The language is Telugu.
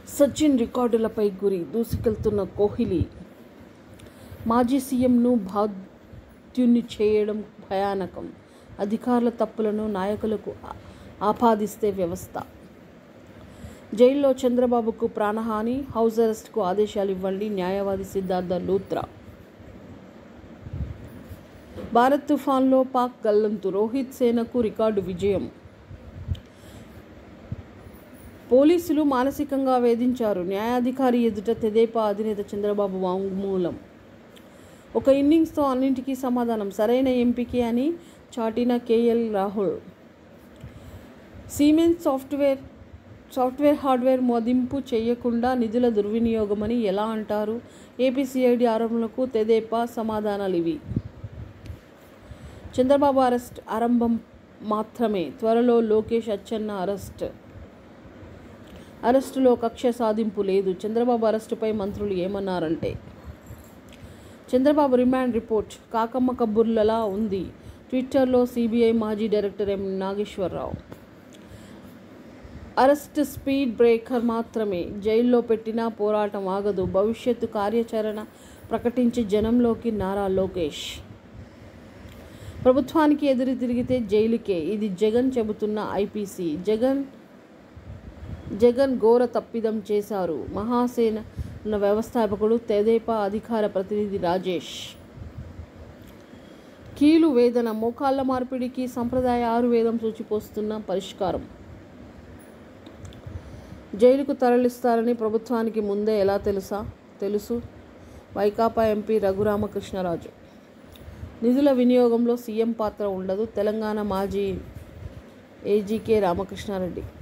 సచిన్ రికార్డులపై గురి దూసుకెళ్తున్న కోహ్లీ మాజీ సీఎంను బాధ్యుని చేయడం భయానకం అధికారుల తప్పులను నాయకులకు ఆ- ఆపాదిస్తే వ్యవస్థ జైల్లో చంద్రబాబుకు ప్రాణహాని హౌస్ అరెస్ట్కు ఆదేశాలు ఇవ్వండి న్యాయవాది సిద్ధార్థ లూత్రా భారత్ తుఫాన్లో పాక్ గల్లంతు రోహిత్ సేనకు రికార్డు విజయం పోలీసులు మానసికంగా వేధించారు న్యాయాధికారి ఎదుట తెదేపా అధినేత చంద్రబాబు వాంగ్మూలం ఒక ఇన్నింగ్స్తో అన్నింటికీ సమాధానం సరైన ఎంపికే అని చాటిన KL Rahul Siemens software software hardware మదింపు చేయకుండా నిధుల దుర్వినియోగమని ఎలా అంటారు ఏపీసీఐడి ఆరోపణలకు తెదేపా సమాధానాలు ఇవి చంద్రబాబు అరెస్ట్ ఆరంభం మాత్రమే త్వరలో లోకేష్ అచ్చెన్న అరెస్ట్ అరెస్టులో కక్ష సాధింపు లేదు చంద్రబాబు అరెస్టుపై మంత్రులు ఏమన్నారంటే చంద్రబాబు రిమాండ్ రిపోర్ట్ కాకమ్మ కబుర్లలా ఉంది ట్విట్టర్లో సిబిఐ మాజీ director M Nageswararao arrest speed breaker మాత్రమే జైల్లో పెట్టినా పోరాటం ఆగదు భవిష్యత్తు కార్యాచరణ ప్రకటించి జనంలోకి నారా లోకేష్ ప్రభుత్వానికి ఎదురు తిరిగితే జైలుకే ఇది జగన్ చెబుతున్న ఐపీసీ జగన్ జగన్ ఘోర తప్పిదం చేశారు మహాసేన వ్యవస్థాపకుడు తెదేపా అధికార ప్రతినిధి రాజేష్ కీలు వేదన మోకాళ్ళ మార్పిడికి సంప్రదాయ ఆయుర్వేదం సూచిపోస్తున్న పరిష్కారం జైలుకు తరలిస్తారని ప్రభుత్వానికి ముందే ఎలా తెలుసా తెలుసు వైకాపా ఎంపీ రఘురామకృష్ణరాజు నిధుల వినియోగంలో సీఎం పాత్ర ఉండదు తెలంగాణ మాజీ ఏజీకే రామకృష్ణారెడ్డి